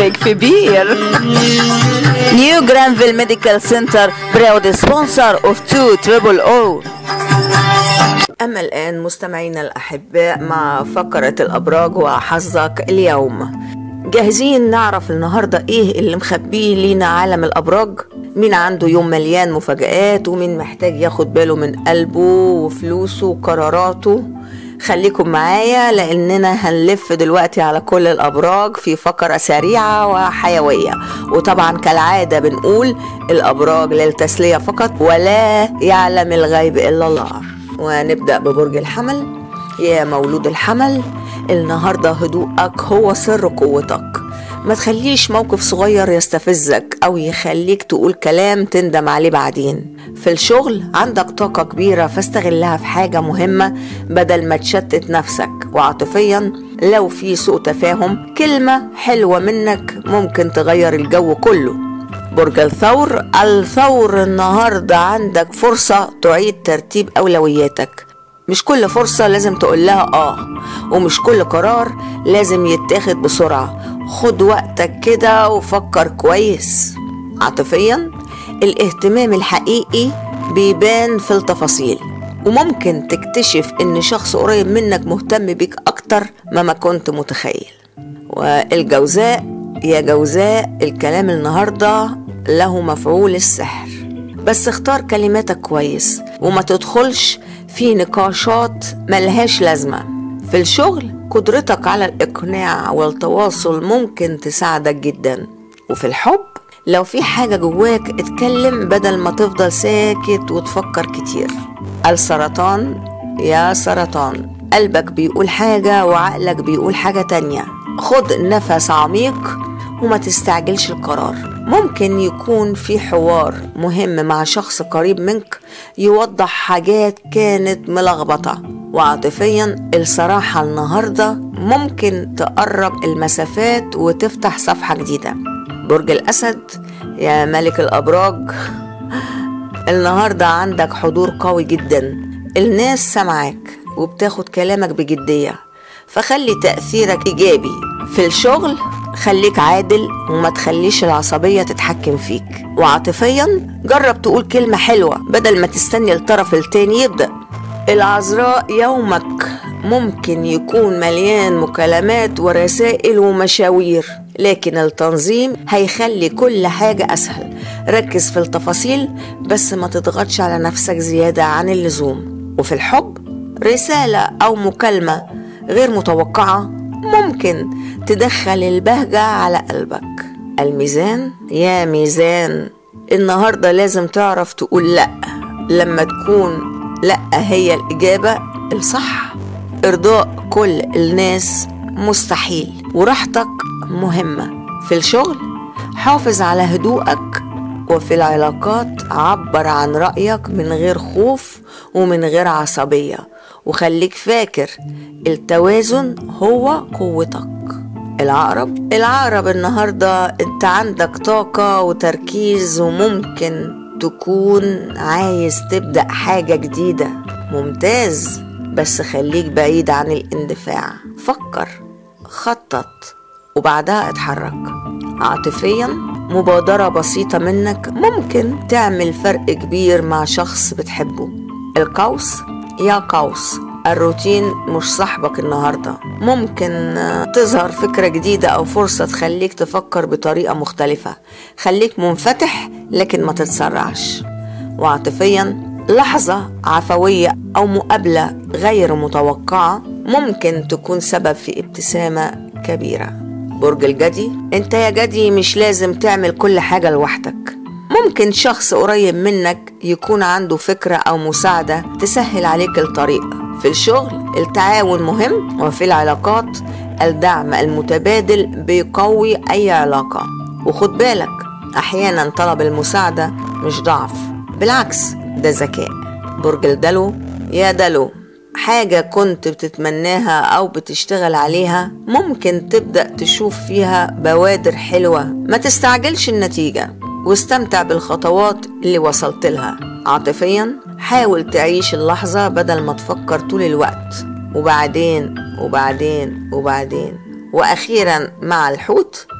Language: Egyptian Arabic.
مشترك في بير نيو جرانفيل ميديكال سنتر براود سبونسر اوف 2 تريبل او أما الآن مستمعينا الأحباء مع فقرة الأبراج وحظك اليوم جاهزين نعرف النهاردة إيه اللي مخبيه لينا عالم الأبراج مين عنده يوم مليان مفاجآت ومين محتاج ياخد باله من قلبه وفلوسه وقراراته خليكم معايا لأننا هنلف دلوقتي على كل الأبراج في فقرة سريعة وحيوية وطبعا كالعادة بنقول الأبراج للتسلية فقط ولا يعلم الغيب إلا الله ونبدأ ببرج الحمل يا مولود الحمل النهاردة هدوءك هو سر قوتك ما تخليش موقف صغير يستفزك أو يخليك تقول كلام تندم عليه بعدين في الشغل عندك طاقة كبيرة فاستغلها في حاجة مهمة بدل ما تشتت نفسك وعاطفيا لو في سوء تفاهم كلمة حلوة منك ممكن تغير الجو كله برج الثور الثور النهاردة عندك فرصة تعيد ترتيب أولوياتك مش كل فرصة لازم تقول لها آه ومش كل قرار لازم يتاخد بسرعة خد وقتك كده وفكر كويس عاطفيا الاهتمام الحقيقي بيبان في التفاصيل وممكن تكتشف ان شخص قريب منك مهتم بيك اكتر مما كنت متخيل والجوزاء يا جوزاء الكلام النهارده له مفعول السحر بس اختار كلماتك كويس وما تدخلش في نقاشات ملهاش لازمة في الشغل قدرتك على الإقناع والتواصل ممكن تساعدك جدا وفي الحب لو في حاجة جواك اتكلم بدل ما تفضل ساكت وتفكر كتير السرطان يا سرطان قلبك بيقول حاجة وعقلك بيقول حاجة تانية خد نفس عميق وما تستعجلش القرار ممكن يكون في حوار مهم مع شخص قريب منك يوضح حاجات كانت ملخبطة وعاطفيا الصراحة النهاردة ممكن تقرب المسافات وتفتح صفحة جديدة برج الأسد يا ملك الأبراج النهاردة عندك حضور قوي جدا الناس سمعك وبتاخد كلامك بجدية فخلي تأثيرك إيجابي في الشغل خليك عادل وما تخليش العصبية تتحكم فيك وعاطفيا جرب تقول كلمة حلوة بدل ما تستني الطرف التاني يبدأ العذراء يومك ممكن يكون مليان مكالمات ورسائل ومشاوير لكن التنظيم هيخلي كل حاجة أسهل ركز في التفاصيل بس ما تضغطش على نفسك زيادة عن اللزوم وفي الحب رسالة أو مكالمة غير متوقعة ممكن تدخل البهجة على قلبك الميزان يا ميزان النهاردة لازم تعرف تقول لأ لما تكون لأ هي الإجابة الصح إرضاء كل الناس مستحيل وراحتك مهمة في الشغل حافظ على هدوءك وفي العلاقات عبر عن رأيك من غير خوف ومن غير عصبية وخليك فاكر التوازن هو قوتك العقرب العقرب النهاردة انت عندك طاقة وتركيز وممكن تكون عايز تبدأ حاجة جديدة ممتاز بس خليك بعيد عن الاندفاع فكر خطط وبعدها اتحرك عاطفيا مبادرة بسيطة منك ممكن تعمل فرق كبير مع شخص بتحبه القوس يا قوس الروتين مش صاحبك النهاردة ممكن تظهر فكرة جديدة أو فرصة تخليك تفكر بطريقة مختلفة خليك منفتح لكن ما تتسرعش وعاطفيا لحظة عفوية أو مقابلة غير متوقعة ممكن تكون سبب في ابتسامة كبيرة برج الجدي انت يا جدي مش لازم تعمل كل حاجة لوحدك ممكن شخص قريب منك يكون عنده فكرة أو مساعدة تسهل عليك الطريق في الشغل التعاون مهم وفي العلاقات الدعم المتبادل بيقوي أي علاقة وخد بالك أحيانا طلب المساعدة مش ضعف بالعكس ده ذكاء برج الدلو يا دلو حاجة كنت بتتمناها أو بتشتغل عليها ممكن تبدأ تشوف فيها بوادر حلوة ما تستعجلش النتيجة واستمتع بالخطوات اللي وصلت لها عاطفيا حاول تعيش اللحظة بدل ما تفكر طول الوقت وبعدين وبعدين وبعدين وأخيرا مع الحوت